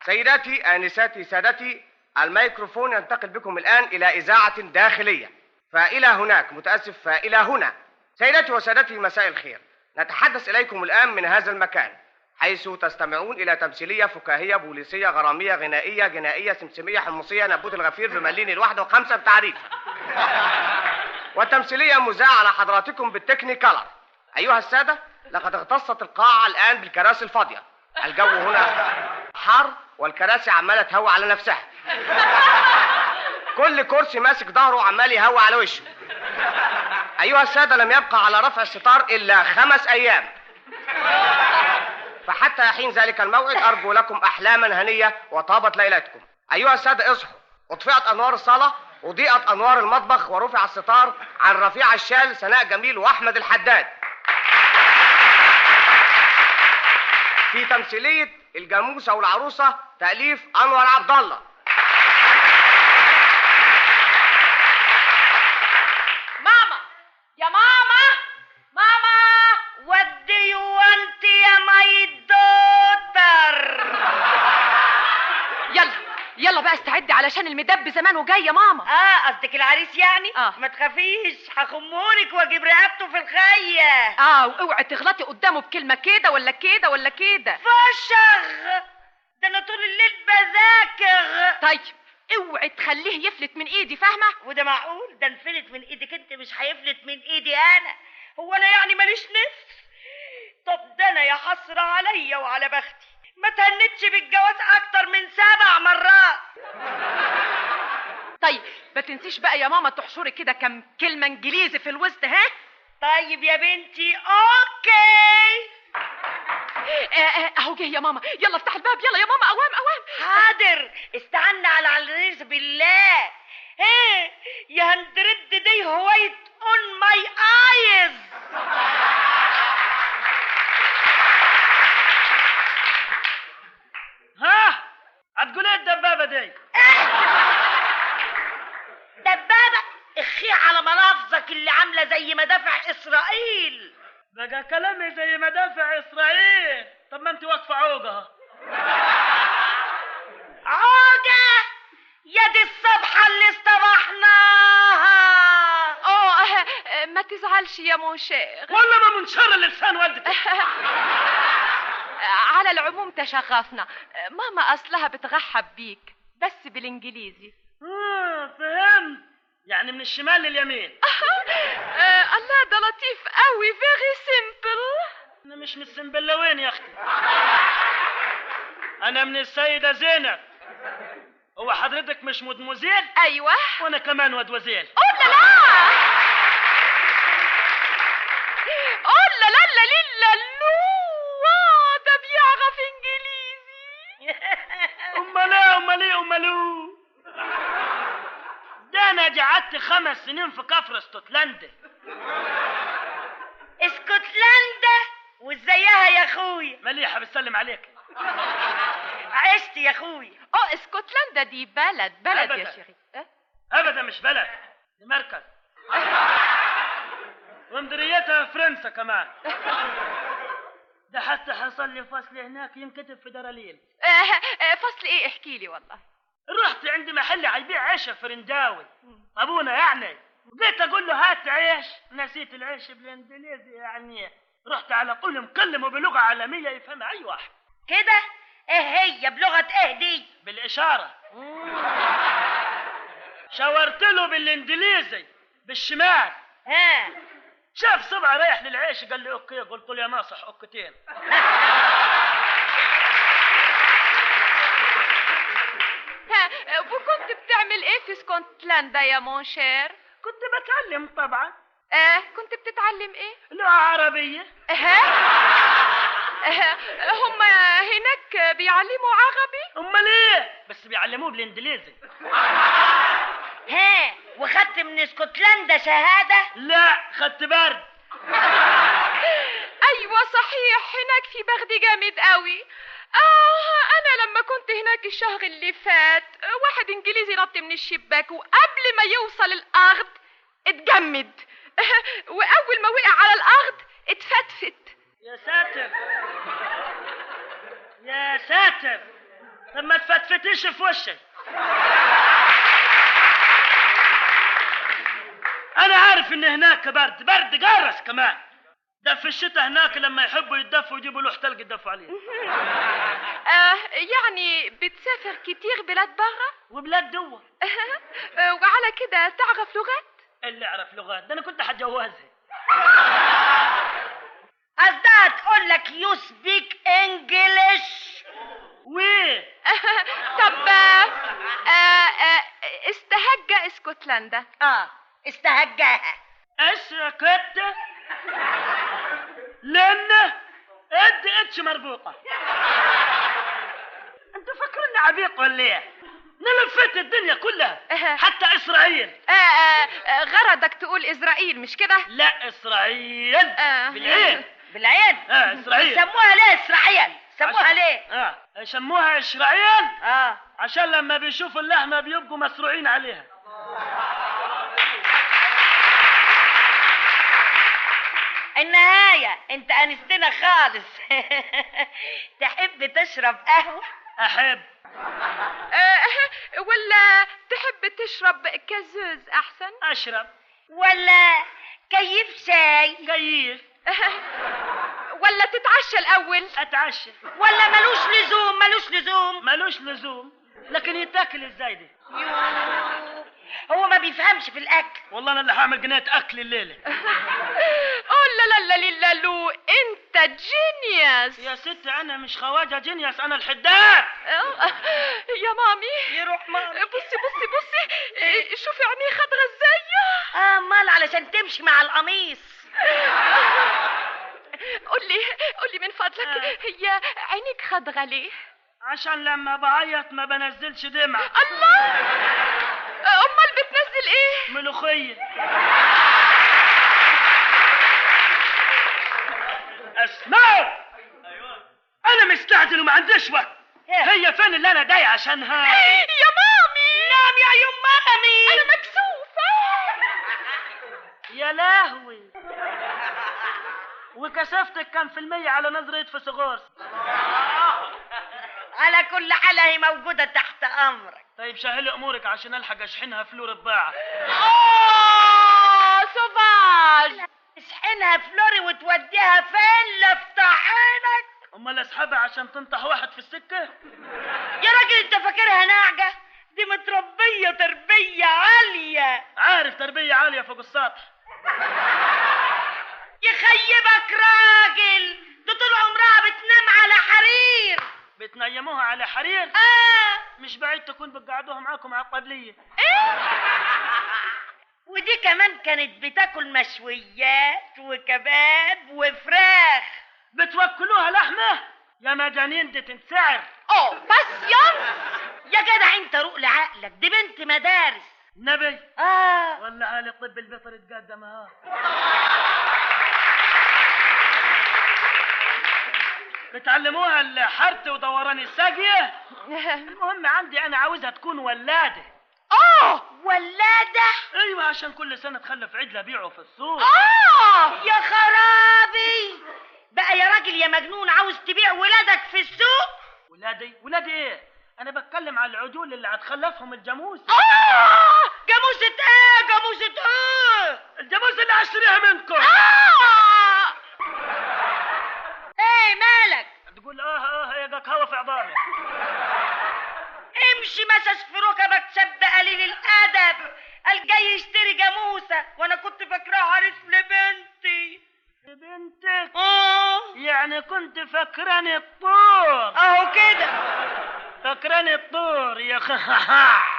سيداتي آنساتي سادتي الميكروفون ينتقل بكم الآن إلى إذاعة داخلية فإلى هناك متأسف فإلى هنا سيداتي وسادتي مساء الخير نتحدث إليكم الآن من هذا المكان حيث تستمعون إلى تمثيلية فكاهية بوليسية غرامية غنائية جنائية سمسمية حمصية نبوت الغفير بملين الواحدة وخمسة بتعريف وتمثيلية مذاعة على حضراتكم بالتكنيكالر أيها السادة لقد اغتصت القاعة الآن بالكراسي الفاضية الجو هنا حار والكراسي عمالة تهوى على نفسها كل كرسي ماسك ظهره وعمال يهوى على وشه أيها السادة لم يبقى على رفع الستار إلا خمس أيام فحتى حين ذلك الموعد أرجو لكم أحلاما هنية وطابت ليلتكم أيها السادة اصحوا أطفئت أنوار الصالة وضيئت أنوار المطبخ ورفع الستار عن رفيع الشال سناء جميل وأحمد الحداد في تمثيلية الجاموسة والعروسة تأليف أنور عبد الله ماما يا ماما ماما what do you want يا my daughter يلا يلا بقى استعدي علشان المدب زمان وجاي يا ماما اه قصدك العريس يعني آه. ما تخافيش هخمهولك واجيب رقبته في الخيه اه واوعي تغلطي قدامه بكلمه كده ولا كده ولا كده فشغ ده انا طول الليل بذاكر طيب اوعي تخليه يفلت من ايدي فاهمه وده معقول ده انفلت من ايدك انت مش هيفلت من ايدي انا هو انا يعني ماليش نفس طب ده انا يا حسرة عليا وعلى بختي ما تهنتش بالجواز اكتر من سبع مرات طيب ما تنسيش بقى يا ماما تحشري كده كم كلمه انجليزي في الوسط ها طيب يا بنتي اوكي آه، آه، اهو جه يا ماما يلا افتح الباب يلا يا ماما اوام اوام حاضر استعنا على العريس بالله ايه يا هندرد دي هوايت اون ماي ايز ها هتقول ايه الدبابه دي دبابة اخي على ملافظك اللي عاملة زي مدافع اسرائيل بقى كلامي زي مدافع اسرائيل طب ما انت واقفه عوجه عوجة يا دي الصبحة اللي اصطبحناها اه آه، آه، ما تزعلش يا مونشير ولا ما من شر لسان والدتك على العموم تشغفنا ماما اصلها بتغحب بيك بس بالانجليزي اه فهمت يعني من الشمال لليمين آه الله ده لطيف قوي فيري سيمبل انا مش من السنبلاوين يا اختي انا من السيده زينب هو حضرتك مش مدموزيل ايوه وانا كمان ودوزيل اوه لا لا اوه لا لا لا لا لو واو، ده بيعرف انجليزي امال ايه امال ايه امال إيه؟ ده انا قعدت خمس سنين في كفر اسكتلندا اسكتلندا وازيها يا اخويا مليحه بتسلم عليك عشت يا اخويا اه اسكتلندا دي بلد بلد يا أبداً. شيخي أه؟ ابدا مش بلد دي مركز ومديريتها فرنسا كمان ده حتى حصل لي فصل هناك ينكتب في دراليل آه، آه، فصل ايه احكي لي والله رحت عند محل هيبيع عيش فرنداوي ابونا يعني جيت اقول له هات عيش نسيت العيش بالانجليزي يعني رحت على طول مكلمه بلغه عالميه يفهمها اي واحد كده ايه هي بلغة ايه دي بالاشاره شاورت له بالانجليزي بالشمال ها شاف صبعي رايح للعيش قال لي اوكي قلت له يا ناصح اوكتين ها آه، وكنت بتعمل ايه في اسكتلندا يا مونشير كنت بتعلم طبعا اه كنت بتتعلم ايه لغه عربيه ها آه، هم هناك بيعلموا عربي امال ايه بس بيعلموه بالانجليزي ها وخدت من اسكتلندا شهادة لا خدت برد ايوه صحيح هناك في برد جامد قوي اه انا لما كنت هناك الشهر اللي فات آه، واحد انجليزي نط من الشباك وقبل ما يوصل الارض اتجمد واول ما وقع على الارض اتفتفت يا ساتر يا ساتر طب ما تفتفتيش في وشي انا عارف ان هناك برد برد قارس كمان ده في الشتاء هناك لما يحبوا يتدفوا يجيبوا له تلج يدفوا عليه آه يعني بتسافر كتير بلاد برا وبلاد دوا آه وعلى كده تعرف لغات اللي يعرف لغات ده انا كنت حجوزها قصدها تقول لك يو سبيك انجلش ويه طب آه آه آه استهجى اسكتلندا اه استهجاها اسكت لان اد اتش مربوطه انتوا فاكريني عبيط ولا ايه؟ انا لفيت الدنيا كلها حتى اسرائيل آه آه آه غرضك تقول اسرائيل مش كده لا اسرائيل آه. بالعين بالعين اه اسرائيل سموها ليه اسرائيل سموها ليه اه يسموها اسرائيل اه عشان لما بيشوفوا اللحمه بيبقوا مسروعين عليها النهاية انت انستنا خالص تحب تشرب قهوة احب آه ولا تحب تشرب كازوز احسن اشرب ولا كيف شاي كيف ولا تتعشى الاول اتعشى ولا ملوش لزوم ملوش لزوم ملوش لزوم لكن يتاكل ازاي دي هو ما بيفهمش في الاكل والله انا اللي هعمل قناه اكل الليله اوه لا لا لا لا لو انت جينيوس يا ست انا مش خواجه جينيوس انا الحداد يا مامي يروح مامي بصي بصي بصي إيه، شوفي عينيه خضرة ازاي اه امال علشان تمشي مع القميص قولي قولي من فضلك آه. هي عينيك خضرة ليه عشان لما بعيط ما بنزلش دمع الله امال بتنزل ايه ملوخيه اسمعوا انا مستعجل وما عنديش وقت هي فين اللي انا جاي عشانها يا مامي نعم يا يوم مامي انا مكسوفة يا لهوي وكثافتك كم في المية على نظرة في صغار على كل حال هي موجودة تحت امرك طيب سهلي امورك عشان الحق اشحنها فلور الضاعة اوه سوفاج تشحنها فلوري وتوديها فين لفت عينك امال اسحبها عشان تنطح واحد في السكة يا راجل انت فاكرها ناعجة دي متربية تربية عالية عارف تربية عالية فوق السطح يخيبك راجل دي طول عمرها بتنام على حرير بتنيموها على حرير اه مش بعيد تكون بتقعدوها معاكم على الطبلية ودي كمان كانت بتاكل مشويات وكباب وفراخ بتوكلوها لحمة يا مجانين دي تنسعر اوه باسيونس يا جدع انت روق لعقلك دي بنت مدارس نبي اه ولا عالي الطب البيطري تقدم ها بتعلموها الحرث ودوران الساقية المهم عندي انا عاوزها تكون ولادة اوه ولادة ايوه عشان كل سنة تخلف عجلة بيعه في السوق اه يا خرابي بقى يا راجل يا مجنون عاوز تبيع ولادك في السوق ولادي ولادي ايه انا بتكلم على العجول اللي هتخلفهم الجاموس اه جاموسة ايه جاموسة ايه الجاموس اللي هشتريها منكم اه ايه مالك تقول اه اه يا جاك هوا في عظامي امشي مسس في ركبك شاب قليل الادب قال جاي يشتري جاموسة وانا كنت فاكراه عريس لبنتي بنتك اه يعني كنت فاكراني الطور اهو كده فاكراني الطور يا خ